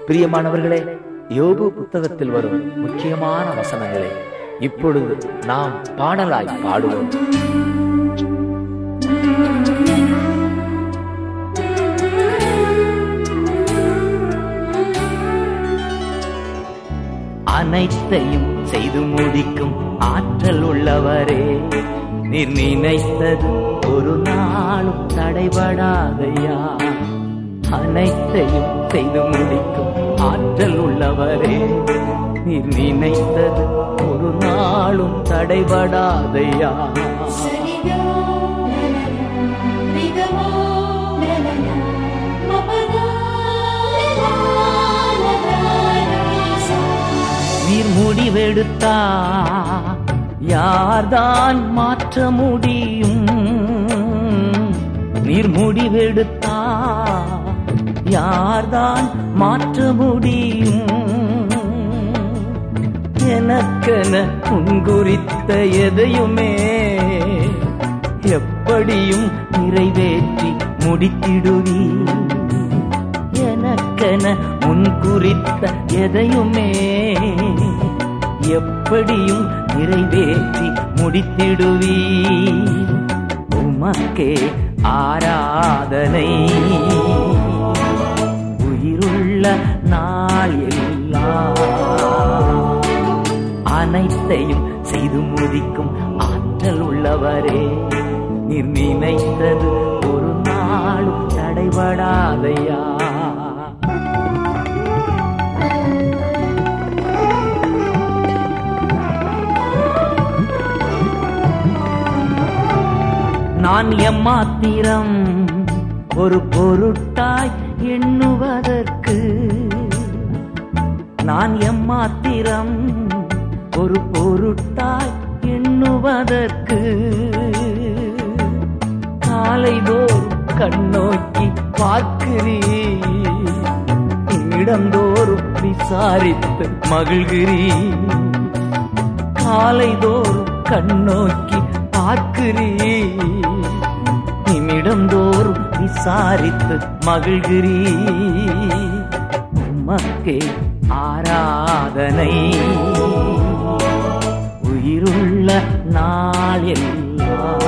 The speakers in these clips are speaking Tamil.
பிரியமானவர்களே யோபு புத்தகத்தில் வரும் முக்கியமான வசனங்களை இப்பொழுது நாம் பாடலாய் பாடுவோம் அனைத்தையும் செய்து முடிக்கும் ஆற்றல் உள்ளவரே நீர் நினைத்தது ஒரு நாளும் தடைபடாதையா அனைத்தையும் செய்து முடிக்கும் ஆற்றல் உள்ளவரே நீர் நினைத்தது ஒரு நாளும் தடைபடாதையா நீர் முடிவெடுத்தா யார்தான் மாற்ற முடியும் நீர் முடிவெடுத்தா யார்தான் மாற்ற முடியும் எனக்கென முன்குறித்த எதையுமே எப்படியும் நிறைவேற்றி முடித்திடுவீ எனக்கென முன்குறித்த எதையுமே எப்படியும் நிறைவேற்றி முடித்திடுவீ உமக்கே ஆராதனை உயிருள்ள நாள் எல்லாம் அனைத்தையும் செய்து முடிக்கும் ஆற்றல் உள்ளவரே நீர் நினைத்தது ஒரு நாளும் தடைபடாதையா நான் எம்மாத்திரம் ஒரு பொருட்டாய் எண்ணுவதற்கு நான் எம்மாத்திரம் ஒரு பொருட்டாய் எண்ணுவதற்கு காலைதோறும் கண்ணோக்கி பார்க்கிறீ இடந்தோறும் விசாரித்து மகிழ்கிறீ காலைதோறும் கண்ணோக்கி பார்க்கிறீ நிமிடந்தோறும் விசாரித்து மகிழ்கிறீ உமக்கே ஆராதனை உயிருள்ள நாளெல்லாம்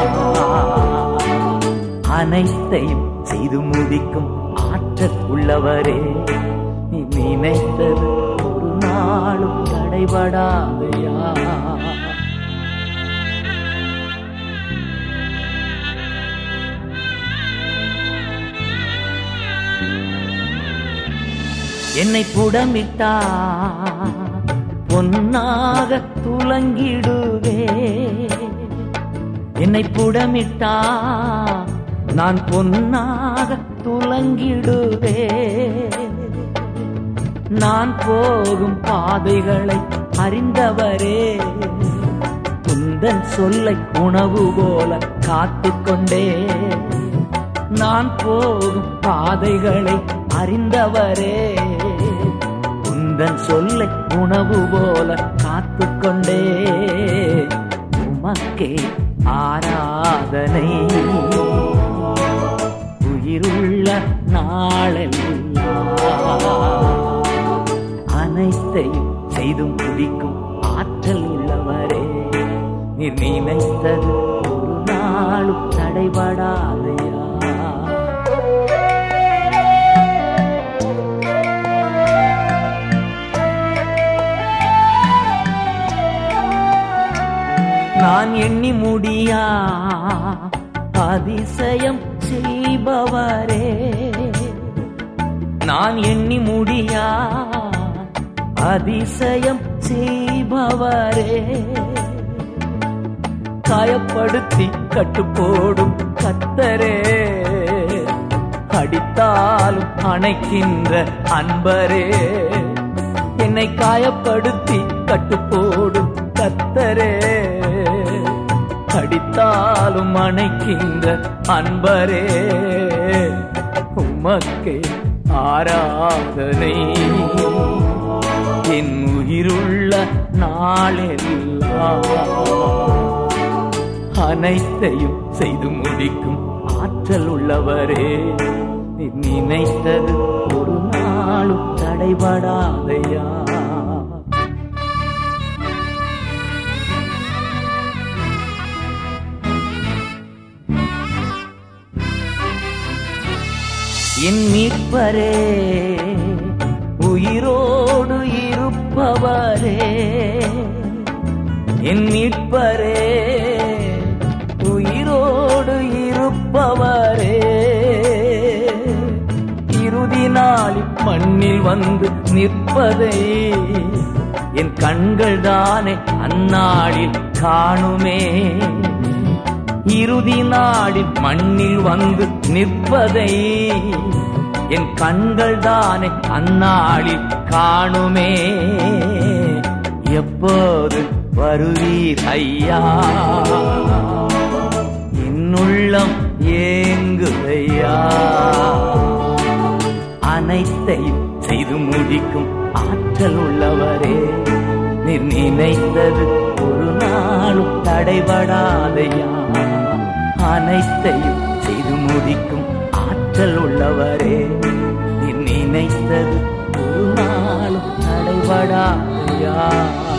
அனைத்தையும் செய்து முடிக்கும் ஆற்றல் உள்ளவரே நீ நினைத்தது ஒரு நாளும் தடைபடாதையா என்னை புடமிட்டா பொன்னாக துலங்கிடுவே என்னை புடமிட்டா நான் பொன்னாக துலங்கிடுவே நான் போகும் பாதைகளை அறிந்தவரே குந்தன் சொல்லை உணவு போல காத்துக்கொண்டே நான் போகும் பாதைகளை அறிந்தவரே உந்தன் சொல்லை உணவு போல காத்துக்கொண்டே உமக்கே ஆராதனை உயிருள்ள நாளெல்லாம் அனைத்தையும் செய்து முடிக்கும் ஆற்றல் உள்ளவரே நீர் நினைத்தது ஒரு நாளும் தடைபடாதையா நான் எண்ணி முடியா அதிசயம் செய்பவரே நான் எண்ணி முடியா அதிசயம் செய்பவரே காயப்படுத்தி கட்டுப்போடும் கத்தரே அடித்தாலும் அணைக்கின்ற அன்பரே என்னை காயப்படுத்தி கட்டுப்போடும் கத்தரே அடித்தாலும் அணைக்கின்ற அன்பரே உமக்கே ஆராதனை என் உயிருள்ள நாளெல்லாம் அனைத்தையும் செய்து முடிக்கும் ஆற்றல் உள்ளவரே நீ நினைத்தது ஒரு நாளும் தடை தடைபடாதையா என் மீட்பரே உயிரோடு இருப்பவரே என் மீட்பரே உயிரோடு இருப்பவரே இறுதி நாளில் மண்ணில் வந்து நிற்பதை என் கண்கள் தானே அந்நாளில் காணுமே இறுதி நாளில் மண்ணில் வந்து நிற்பதை என் கண்கள் தானே அந்நாளில் காணுமே எப்போது வருவீர் ஐயா என்னுள்ளம் ஏங்குதையா அனைத்தையும் செய்து முடிக்கும் ஆற்றல் உள்ளவரே நீர் நினைத்தது ஒரு நாளும் தடைபடாதையா அனைத்தையும் செய்து முடிக்கும் ஆற்றல் உள்ளவரே நீர் நினைத்தது ஒரு நாளும் தடைபடாதையா